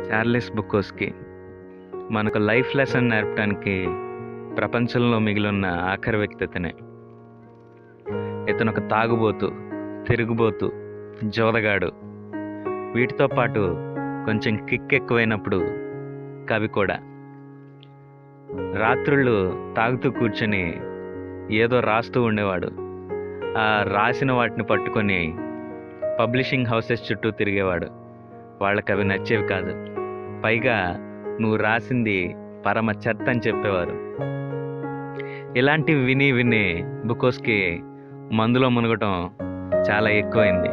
Charles బుకోస్కి మనకు life lesson నేర్పడానికి ప్రపంచంలో మిగిలిన ఆఖరి వ్యక్తి ఇతనే ఇతను ఒక తాగుబోతు తిరుగుబోతు జోదగాడు వీటితో పాటు కొంచెం కిక్ ఎక్కువైనప్పుడు కవి కూడా రాత్రుళ్ళు తాగుతూ కూర్చొని ఏదో రాస్తూ ఉండేవాడు ఆ రాసిన వాటిని పట్టుకొని పబ్లిషింగ్ హౌసెస్ చుట్టూ తిరిగేవాడు వాళ్ళకి అవి నచ్చేవి కాదు పైగా నువ్వు రాసింది పరమ చెత్త అని చెప్పేవారు ఇలాంటివి విని విని బుకోస్కి మందులో మునగటం చాలా ఎక్కువైంది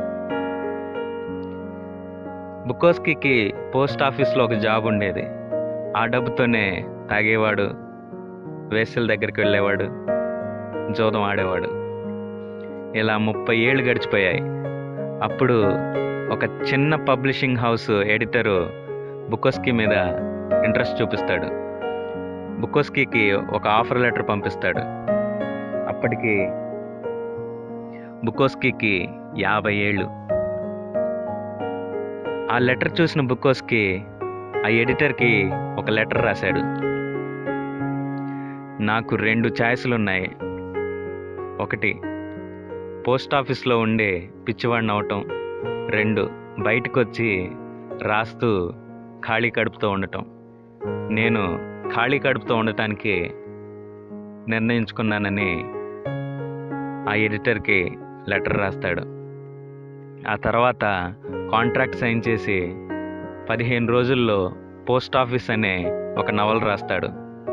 బుకోస్కి పోస్ట్ ఆఫీస్లో ఒక జాబ్ ఉండేది ఆ డబ్బుతోనే తాగేవాడు వేసల దగ్గరికి వెళ్ళేవాడు జోదం ఆడేవాడు ఇలా ముప్పై ఏళ్ళు గడిచిపోయాయి అప్పుడు ఒక చిన్న పబ్లిషింగ్ హౌస్ ఎడిటరు బుకోస్కి మీద ఇంట్రెస్ట్ చూపిస్తాడు బుకోస్కీకి ఒక ఆఫర్ లెటర్ పంపిస్తాడు అప్పటికి బుకోస్కీకి యాభై ఏళ్ళు ఆ లెటర్ చూసిన బుకోస్కి ఆ ఎడిటర్కి ఒక లెటర్ రాశాడు నాకు రెండు ఛాయిస్లు ఉన్నాయి ఒకటి పోస్ట్ ఆఫీస్లో ఉండే పిచ్చివాడిని అవటం రెండు బయటకు వచ్చి రాస్తూ ఖాళీ కడుపుతో ఉండటం నేను ఖాళీ కడుపుతో ఉండటానికి నిర్ణయించుకున్నానని ఆ ఎడిటర్కి లెటర్ రాస్తాడు ఆ తర్వాత కాంట్రాక్ట్ సైన్ చేసి పదిహేను రోజుల్లో పోస్ట్ ఆఫీస్ అనే ఒక నవల రాస్తాడు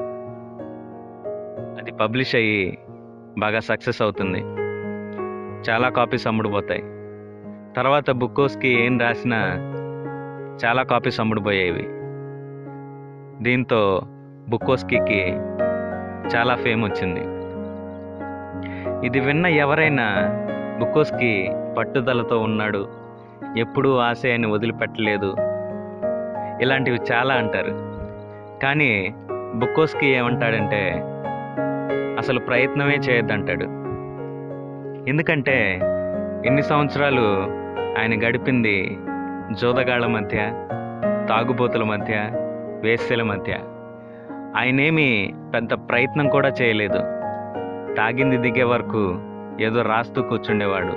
అది పబ్లిష్ అయ్యి బాగా సక్సెస్ అవుతుంది చాలా కాపీస్ అమ్ముడుపోతాయి తర్వాత బుక్కోస్కి ఏం రాసినా చాలా కాపీస్ అమ్ముడుపోయేవి దీంతో బుక్కోస్కి చాలా ఫేమ్ వచ్చింది ఇది విన్న ఎవరైనా బుక్కోస్కి పట్టుదలతో ఉన్నాడు ఎప్పుడూ ఆశయాన్ని వదిలిపెట్టలేదు ఇలాంటివి చాలా అంటారు కానీ బుక్కోస్కి ఏమంటాడంటే అసలు ప్రయత్నమే చేయొద్దంటాడు ఎందుకంటే ఎన్ని సంవత్సరాలు ఆయన గడిపింది జోదగాళ్ళ మధ్య తాగుబోతుల మధ్య వేశ్యల మధ్య ఆయనేమి పెద్ద ప్రయత్నం కూడా చేయలేదు తాగింది దిగే వరకు ఏదో రాస్తూ కూర్చుండేవాడు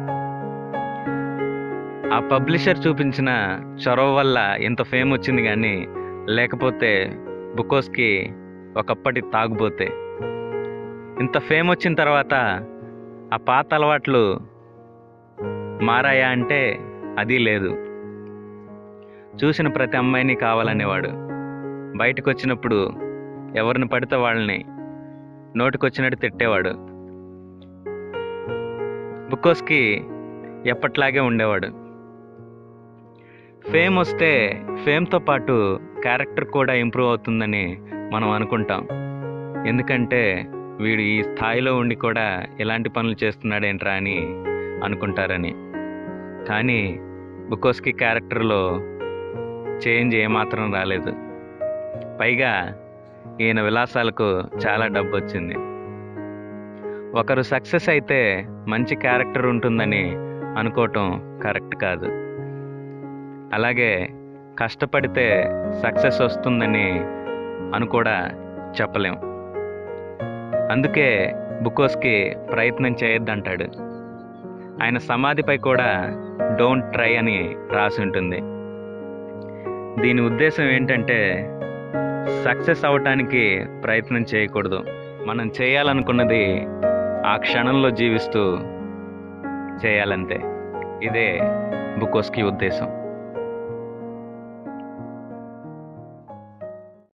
ఆ పబ్లిషర్ చూపించిన చొరవ వల్ల ఇంత ఫేమ్ వచ్చింది కానీ లేకపోతే బుకోస్కి ఒకప్పటి తాగుబోతే ఇంత ఫేమ్ వచ్చిన తర్వాత ఆ పాత అలవాట్లు మారాయా అంటే అది లేదు చూసిన ప్రతి అమ్మాయిని కావాలనేవాడు బయటకు వచ్చినప్పుడు ఎవరిని పడితే వాళ్ళని నోటికొచ్చినట్టు తిట్టేవాడు బుకోస్కి ఎప్పట్లాగే ఉండేవాడు ఫేమ్ వస్తే ఫేమ్తో పాటు క్యారెక్టర్ కూడా ఇంప్రూవ్ అవుతుందని మనం అనుకుంటాం ఎందుకంటే వీడు ఈ స్థాయిలో ఉండి కూడా ఎలాంటి పనులు చేస్తున్నాడేంట్రా అని అనుకుంటారని కానీ బుకోస్కి క్యారెక్టర్లో చేంజ్ ఏమాత్రం రాలేదు పైగా ఈయన విలాసాలకు చాలా డబ్బు వచ్చింది ఒకరు సక్సెస్ అయితే మంచి క్యారెక్టర్ ఉంటుందని అనుకోవటం కరెక్ట్ కాదు అలాగే కష్టపడితే సక్సెస్ వస్తుందని అని కూడా చెప్పలేం అందుకే బుకోస్కి ప్రయత్నం చేయొద్దంటాడు ఆయన సమాధిపై కూడా డోంట్ ట్రై అని రాసి ఉంటుంది దీని ఉద్దేశం ఏంటంటే సక్సెస్ అవటానికి ప్రయత్నం చేయకూడదు మనం చేయాలనుకున్నది ఆ క్షణంలో జీవిస్తూ చేయాలంతే ఇదే బుకోస్కి ఉద్దేశం